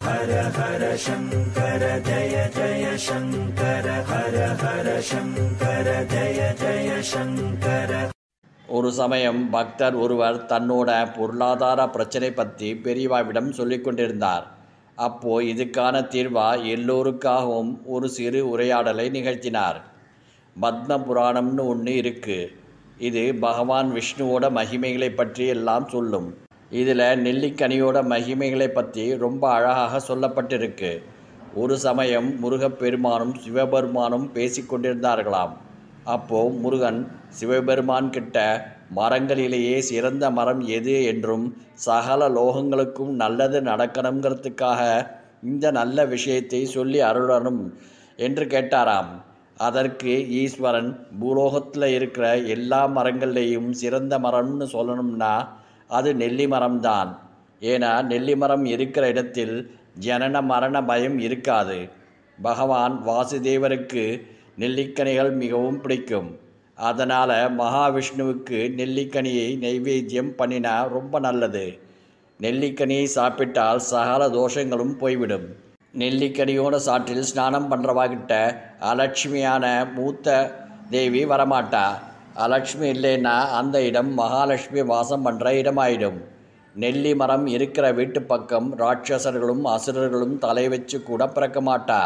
ஹர ஹர சங்கர ஜய ஜய சங்கர ஹர ஹர சங்கர ஜய ஜய சங்கர ஒரு சமயம் பக்தர் ஒருவர் தன்னோட பொருளாதார பிரச்சனை பற்றி பெரியவாவிடம் சொல்லிக் கொண்டிருந்தார் அப்போ இதுக்கான தீர்வா எல்லோருக்காகவும் ஒரு சிறு உரையாடலை நிகழ்த்தினார் பத்ம புராணம்னு ஒன்று இருக்கு இது பகவான் விஷ்ணுவோட மகிமைகளை பற்றி எல்லாம் சொல்லும் இதில் நெல்லிக்கனியோட மகிமைகளை பற்றி ரொம்ப அழகாக சொல்லப்பட்டிருக்கு ஒரு சமயம் முருகப்பெருமானும் சிவபெருமானும் பேசிக்கொண்டிருந்தார்களாம் அப்போ முருகன் சிவபெருமான் கிட்ட மரங்களிலேயே சிறந்த மரம் எது என்றும் சகல லோகங்களுக்கும் நல்லது நடக்கணுங்கிறதுக்காக இந்த நல்ல விஷயத்தை சொல்லி அருளணும் என்று கேட்டாராம் அதற்கு ஈஸ்வரன் பூலோகத்தில் இருக்கிற எல்லா மரங்கள்லேயும் சிறந்த மரம்னு சொல்லணும்னா அது நெல்லி மரம்தான் ஏன்னா நெல்லி மரம் இருக்கிற இடத்தில் ஜனன மரண பயம் இருக்காது பகவான் வாசுதேவருக்கு நெல்லிக்கனிகள் மிகவும் பிடிக்கும் அதனால் மகாவிஷ்ணுவுக்கு நெல்லிக்கனியை நைவேத்தியம் பண்ணினா ரொம்ப நல்லது நெல்லிக்கனியை சாப்பிட்டால் சகல தோஷங்களும் போய்விடும் நெல்லிக்கனியோட சாற்றில் ஸ்நானம் பண்ணுறவாகிட்ட அலட்சுமியான மூத்த தேவி வரமாட்டா அலட்சுமி இல்லைன்னா அந்த இடம் மகாலட்சுமி வாசம் பண்ணுற இடமாயிடும் நெல்லி மரம் இருக்கிற வீட்டு பக்கம் ராட்சசர்களும் அசுரர்களும் தலை வச்சு கூட பிறக்க மாட்டா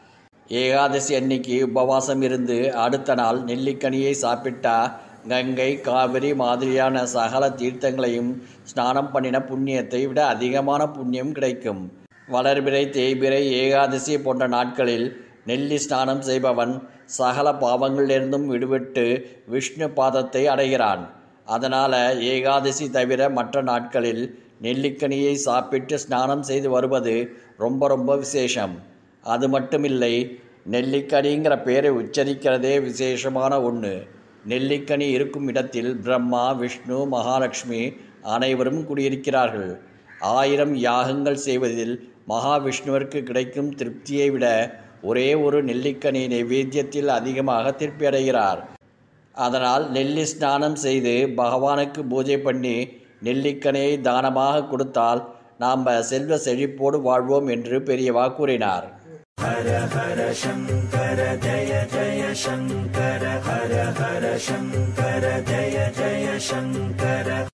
ஏகாதசி அன்னைக்கு உபவாசம் இருந்து அடுத்த நாள் நெல்லிக்கனியை சாப்பிட்டா கங்கை காவிரி மாதிரியான சகல தீர்த்தங்களையும் ஸ்நானம் பண்ணின புண்ணியத்தை விட அதிகமான புண்ணியம் கிடைக்கும் வளர்பிறை தேய்பிறை ஏகாதசி போன்ற நாட்களில் நெல்லி ஸ்நானம் செய்பவன் சகல பாவங்களிலிருந்தும் விடுபட்டு விஷ்ணு பாதத்தை அடைகிறான் அதனால் ஏகாதசி தவிர மற்ற நாட்களில் நெல்லிக்கனியை சாப்பிட்டு ஸ்நானம் செய்து வருவது ரொம்ப ரொம்ப விசேஷம் அது மட்டுமில்லை நெல்லிக்கனிங்கிற பேரை உச்சரிக்கிறதே விசேஷமான ஒன்று நெல்லிக்கனி இருக்கும் இடத்தில் பிரம்மா விஷ்ணு மகாலட்சுமி அனைவரும் குடியிருக்கிறார்கள் ஆயிரம் யாகங்கள் செய்வதில் மகாவிஷ்ணுவிற்கு கிடைக்கும் திருப்தியை விட ஒரே ஒரு நெல்லிக்கனி நைவேத்தியத்தில் அதிகமாக திருப்தி அடைகிறார் அதனால் நெல்லி ஸ்நானம் செய்து பகவானுக்கு பூஜை பண்ணி நெல்லிக்கனியை தானமாக கொடுத்தால் நாம் செல்வ செழிப்போடு வாழ்வோம் என்று பெரியவா கூறினார் ஹர ஹர சங்கர ஜய ஜய சங்கர ஹர ஹர சங்கர ஜய ஜய சங்கர